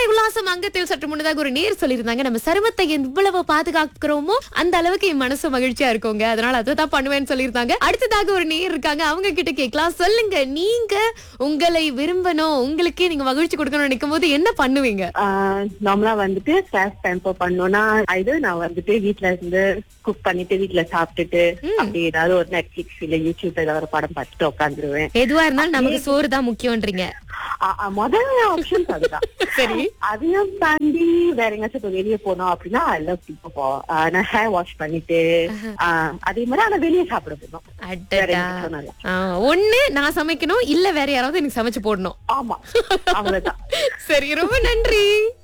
உல்லாசம் அங்கத்தில் சற்று முன்னதாக ஒரு நேர் சொல்லியிருந்தாங்க நம்ம சருமத்தை எவ்வளவு பாதுகாக்கிறோமோ அந்த அளவுக்கு என் மனசு மகிழ்ச்சியா இருக்குங்க அதனால அதை தான் பண்ணுவேன்னு சொல்லியிருந்தாங்க அடுத்ததாக ஒரு நேர் இருக்காங்க அவங்க கிட்ட கேட்கலாம் சொல்லுங்க நீங்க உங்களை விரும்பணும் உங்களுக்கே நீங்க மகிழ்ச்சி கொடுக்கணும்னு நினைக்கும் போது என்ன பண்ணுவீங்க நார்மலா வந்துட்டு ஸ்டாஃப் டெம்பர் பண்ணோம்னா இது நான் வந்துட்டு வீட்ல இருந்து குக் பண்ணிட்டு வீட்ல சாப்பிட்டுட்டு அப்படி ஏதாவது ஒரு நெட்ஃபிளிக்ஸ் இல்ல யூடியூப்ல ஏதாவது ஒரு படம் பார்த்துட்டு உட்காந்துருவேன் எதுவா இருந்தாலும் நமக்கு சோறு தான் முக்கியம்ன்றீங்க முதல் ஆப்ஷன்ஸ் அதுதான் சரி அதையும் தாண்டி வேற எங்கேயாச்சும் இப்ப வெளியே போனோம் அப்படின்னா ஐ லவ் இப்போ நான் ஹேர் வாஷ் பண்ணிட்டு ஆஹ் அதே மாதிரி ஆனா வெளியே சாப்பிட போனோம் வேற அடடா எங்கேயும் சொன்னல. ஆ, ஒண்ணு நான் சமைக்கணும் இல்ல வேற யாராவது எனக்கு சமைச்சு போடணும் ஆமா அவ்வளவுதான் சரி ரொம்ப நன்றி